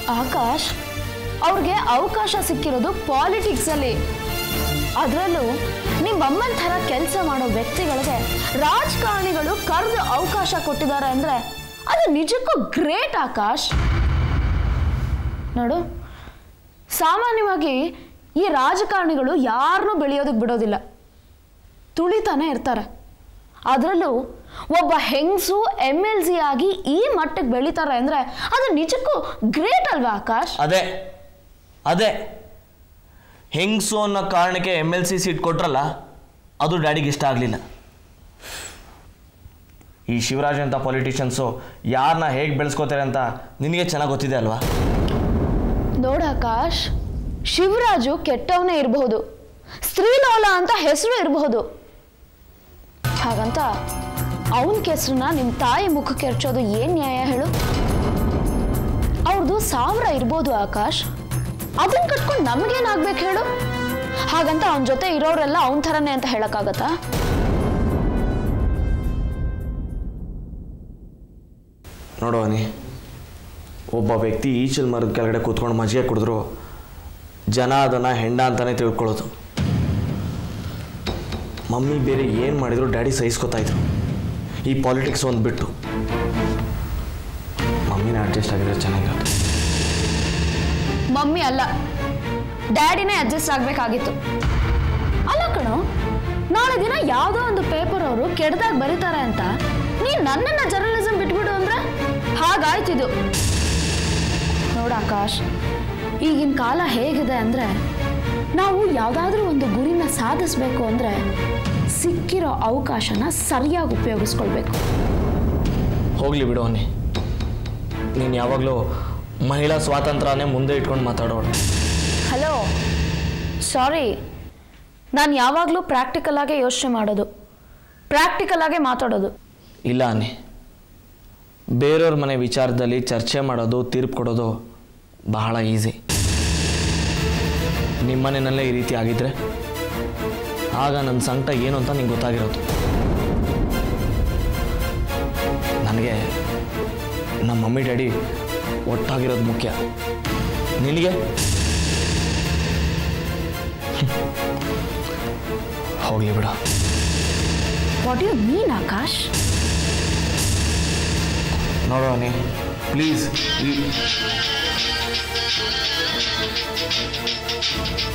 ಆಕಾಶ್ ಅವ್ರಿಗೆ ಅವಕಾಶ ಸಿಕ್ಕಿರೋದು ಪಾಲಿಟಿಕ್ಸಲ್ಲಿ ಅದರಲ್ಲೂ ನಿಮ್ಮಮ್ಮನ ಥರ ಕೆಲಸ ಮಾಡೋ ವ್ಯಕ್ತಿಗಳಿಗೆ ರಾಜಕಾರಣಿಗಳು ಕರೆದು ಅವಕಾಶ ಕೊಟ್ಟಿದ್ದಾರೆ ಅಂದರೆ ಅದು ನಿಜಕ್ಕೂ ಗ್ರೇಟ್ ಆಕಾಶ್ ನೋಡು ಸಾಮಾನ್ಯವಾಗಿ ಈ ರಾಜಕಾರಣಿಗಳು ಯಾರನ್ನೂ ಬೆಳೆಯೋದಕ್ಕೆ ಬಿಡೋದಿಲ್ಲ ತುಳಿತಾನೆ ಇರ್ತಾರೆ ಅದರಲ್ಲೂ ಒಬ್ಬ ಹೆಂಗಸು ಎಮ್ ಎಲ್ ಸಿ ಆಗಿ ಈ ಮಟ್ಟಕ್ಕೆ ಬೆಳೀತಾರೆ ಅಂದರೆ ಅದು ನಿಜಕ್ಕೂ ಗ್ರೇಟ್ ಅಲ್ವಾ ಆಕಾಶ್ ಅದೇ ಅದೇ ಹೆಂಗಸು ಅನ್ನೋ ಕಾರಣಕ್ಕೆ ಎಮ್ ಎಲ್ ಸಿ ಸೀಟ್ ಕೊಟ್ರಲ್ಲ ಅದು ಡ್ಯಾಡಿಗೆ ಇಷ್ಟ ಆಗಲಿಲ್ಲ ಈ ಶಿವರಾಜ್ ಅಂತ ಪೊಲಿಟಿಷಿಯನ್ಸು ಯಾರನ್ನ ಹೇಗೆ ಬೆಳೆಸ್ಕೋತಾರೆ ಅಂತ ನಿನಗೆ ಚೆನ್ನಾಗಿ ಗೊತ್ತಿದೆ ಅಲ್ವಾ ನೋಡ ಆಕಾಶ್ ಶಿವರಾಜು ಕೆಟ್ಟವನೇ ಇರಬಹುದು ಸ್ತ್ರೀಲೋಲ ಅಂತ ಹೆಸರು ಇರಬಹುದು ಹಾಗಂತ ಅವನ ಕೆಸರನ್ನ ನಿಮ್ಮ ತಾಯಿ ಮುಖಕ್ಕೆ ಎರಚೋದು ಏನ್ ನ್ಯಾಯ ಹೇಳು ಅವ್ರದ್ದು ಸಾವಿರ ಇರ್ಬೋದು ಆಕಾಶ್ ಅದನ್ನ ಕಟ್ಕೊಂಡು ನಮಗೇನಾಗ್ಬೇಕು ಹೇಳು ಹಾಗಂತ ಅವನ ಜೊತೆ ಇರೋರೆಲ್ಲ ಅವನ ಥರನೇ ಅಂತ ಹೇಳಕ್ಕಾಗತ್ತಾ ನೋಡು ಅನಿ ಒಬ್ಬ ವ್ಯಕ್ತಿ ಈಚಲ್ ಮರದ ಕೆಳಗಡೆ ಕೂತ್ಕೊಂಡು ಮಜ್ಜಿಗೆ ಕುಡಿದ್ರು ಜನ ಅದನ್ನು ಹೆಂಡ ಅಂತಲೇ ತಿಳ್ಕೊಳ್ಳೋದು ಮಮ್ಮಿ ಬೇರೆ ಏನು ಮಾಡಿದ್ರು ಡ್ಯಾಡಿ ಸಹಿಸ್ಕೊತಾ ಇದ್ರು ಈ ಪಾಲಿಟಿಕ್ಸ್ ಒಂದು ಬಿಟ್ಟು ಮಮ್ಮಿನ ಅಡ್ಜಸ್ಟ್ ಆಗಿದ್ರೆ ಚೆನ್ನಾಗಿರುತ್ತೆ ಮಮ್ಮಿ ಅಲ್ಲ ಡ್ಯಾಡಿನೇ ಅಡ್ಜಸ್ಟ್ ಆಗ್ಬೇಕಾಗಿತ್ತು ಅಲ್ಲ ಕಣೋ ನಾಳೆ ದಿನ ಯಾವುದೋ ಒಂದು ಪೇಪರ್ ಅವರು ಕೆಡ್ದಾಗ ಬರೀತಾರೆ ಅಂತ ನೀನ್ ನನ್ನನ್ನ ಜರ್ನಲಿಸಂ ಬಿಟ್ಬಿಡು ಅಂದ್ರೆ ಹಾಗಾಯ್ತಿದು ನೋಡ ಆಕಾಶ್ ಈಗಿನ ಕಾಲ ಹೇಗಿದೆ ಅಂದ್ರೆ ನಾವು ಯಾವುದಾದ್ರೂ ಒಂದು ಗುರಿನ ಸಾಧಿಸ್ಬೇಕು ಅಂದ್ರೆ ಸಿಕ್ಕಿರೋ ಅವಕಾಶನ ಸರಿಯಾಗಿ ಉಪಯೋಗಿಸ್ಕೊಳ್ಬೇಕು ಹೋಗಲಿ ಬಿಡು ಅನ್ನಿ ನೀನು ಯಾವಾಗಲೂ ಮಹಿಳಾ ಸ್ವಾತಂತ್ರ್ಯನೇ ಮುಂದೆ ಇಟ್ಕೊಂಡು ಮಾತಾಡೋಣ ಹಲೋ ಸಾರಿ ನಾನು ಯಾವಾಗಲೂ ಪ್ರಾಕ್ಟಿಕಲ್ ಆಗೇ ಯೋಚನೆ ಮಾಡೋದು ಪ್ರಾಕ್ಟಿಕಲ್ ಆಗೇ ಮಾತಾಡೋದು ಇಲ್ಲ ಅನ್ನಿ ಬೇರೆಯವ್ರ ಮನೆ ವಿಚಾರದಲ್ಲಿ ಚರ್ಚೆ ಮಾಡೋದು ತೀರ್ಪು ಕೊಡೋದು ಬಹಳ ಈಸಿ ನಿಮ್ಮ ಮನೆಯಲ್ಲೇ ಈ ರೀತಿ ಆಗಿದ್ರೆ ಆಗ ನನ್ನ ಸಂಕಟ ಏನು ಅಂತ ನಿಂಗೆ ಗೊತ್ತಾಗಿರೋದು ನನಗೆ ನಮ್ಮ ಮಮ್ಮಿ ಡ್ಯಾಡಿ ಒಟ್ಟಾಗಿರೋದು ಮುಖ್ಯ ನಿನಗೆ ಹೋಗಲಿ ಬಿಡ ವಾಟ್ ಯು ಮೀನ್ ಆಕಾಶ್ ನೋಡೋ ನೀ ಪ್ಲೀಸ್